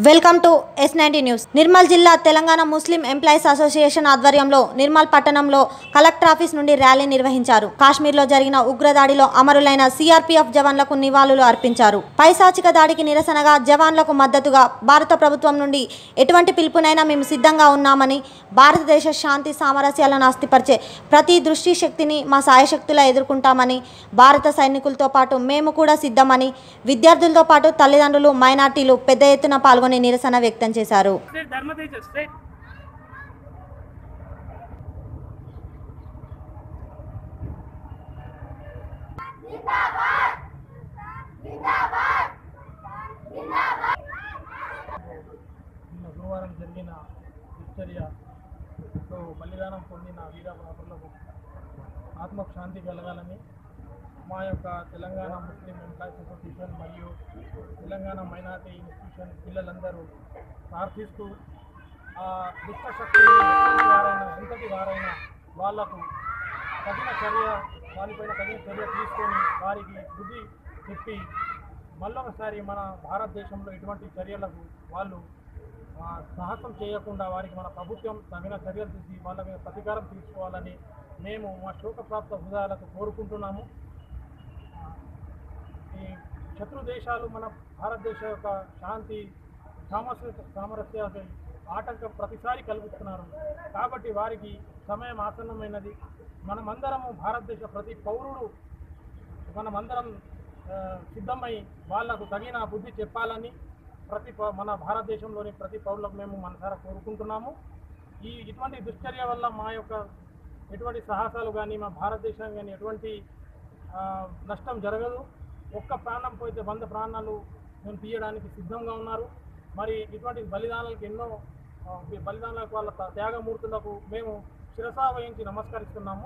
welcome to S ninety news Nirmal జిల్లా తెలంగాణ ముస్లిం employees association ఆధ్వర్యంలో నిర్మల్ పట్టణంలో కలెక్టర్ ఆఫీస్ నుండి ర్యాలీ నిర్వహించారు కాశ్మీర్లో జరిగిన ఉగ్రదాడిలో అమరులైన సిఆర్పీఎఫ్ జవాన్లకు నివాళులు అర్పించారు పైశాచిక దాడికి నిరసనగా జవాన్లకు మద్దతుగా భారత ప్రభుత్వం నుండి ఎటువంటి పిలుపునైనా మేము సిద్ధంగా ఉన్నామని భారతదేశ శాంతి సామరస్యాలను ఆస్తిపరిచే ప్రతి దృష్టి శక్తిని మా సాయశక్తులా ఎదుర్కొంటామని భారత సైనికులతో పాటు మేము కూడా సిద్ధమని విద్యార్థులతో పాటు తల్లిదండ్రులు మైనార్టీలు పెద్ద ఎత్తున పాల్గొని నిరసన వ్యక్తం చేశారు స్ట్రైట్ ధర్మతేజ స్ట్రైట్ నిన్న గురువారం జరిగిన దిశ్చర్యతో బలిదానం పొందిన వీరబాబులకు ఆత్మకు శాంతి కలగాలని మా యొక్క తెలంగాణ ముస్లిం ఎంప్లాయీస్ అసోసియేషన్ మరియు తెలంగాణ మైనార్టీ ఇన్స్టిట్యూషన్ పిల్లలందరూ ప్రార్థిస్తూ ఆ దుష్ట శక్తులు ఎంతటి వారైనా ఎంతటి వారైనా వాళ్లకు తగిన చర్య వారిపైన తగిన చర్య తీసుకొని వారికి బుద్ధి చెప్పి మళ్ళొకసారి మన భారతదేశంలో ఎటువంటి చర్యలకు వాళ్ళు ఆ, సాహసం చేయకుండా వారికి మన ప్రభుత్వం తగిన చర్యలు తీసి వాళ్ళ మీద ప్రతీకారం తీసుకోవాలని మేము మా శోకప్రాప్త హృదయాలకు కోరుకుంటున్నాము ఈ శత్రు దేశాలు మన భారతదేశ యొక్క శాంతి సామరస్య సామరస్యాన్ని ఆటంకం ప్రతిసారి కల్పిస్తున్నారు కాబట్టి వారికి సమయం ఆసన్నమైనది మనమందరము భారతదేశ ప్రతి పౌరుడు మనమందరం ఆ, సిద్ధమై వాళ్లకు తగిన బుద్ధి చెప్పాలని ప్రతి పౌ- మన భారతదేశంలోని ప్రతి పౌరులకు మేము మనసారా కోరుకుంటున్నాము ఈ ఇటువంటి దుశ్చర్య వల్ల మా యొక్క ఎటువంటి సాహసాలు కానీ మా భారతదేశం కానీ ఎటువంటి ఆ, నష్టం జరగదు ఒక్క ప్రాణం పోతే వంద ప్రాణాలు మేము తీయడానికి సిద్ధంగా ఉన్నారు మరి ఇటువంటి బలిదానాలకు ఎన్నో ఆ, బలిదానాలకు వాళ్ళ త- త్యాగమూర్తులకు మేము శిరసా వహించి నమస్కరిస్తున్నాము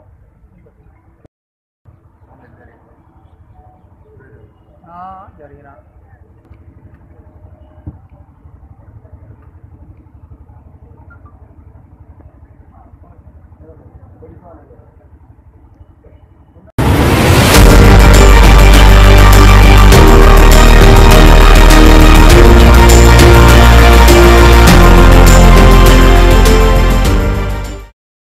జరిగిన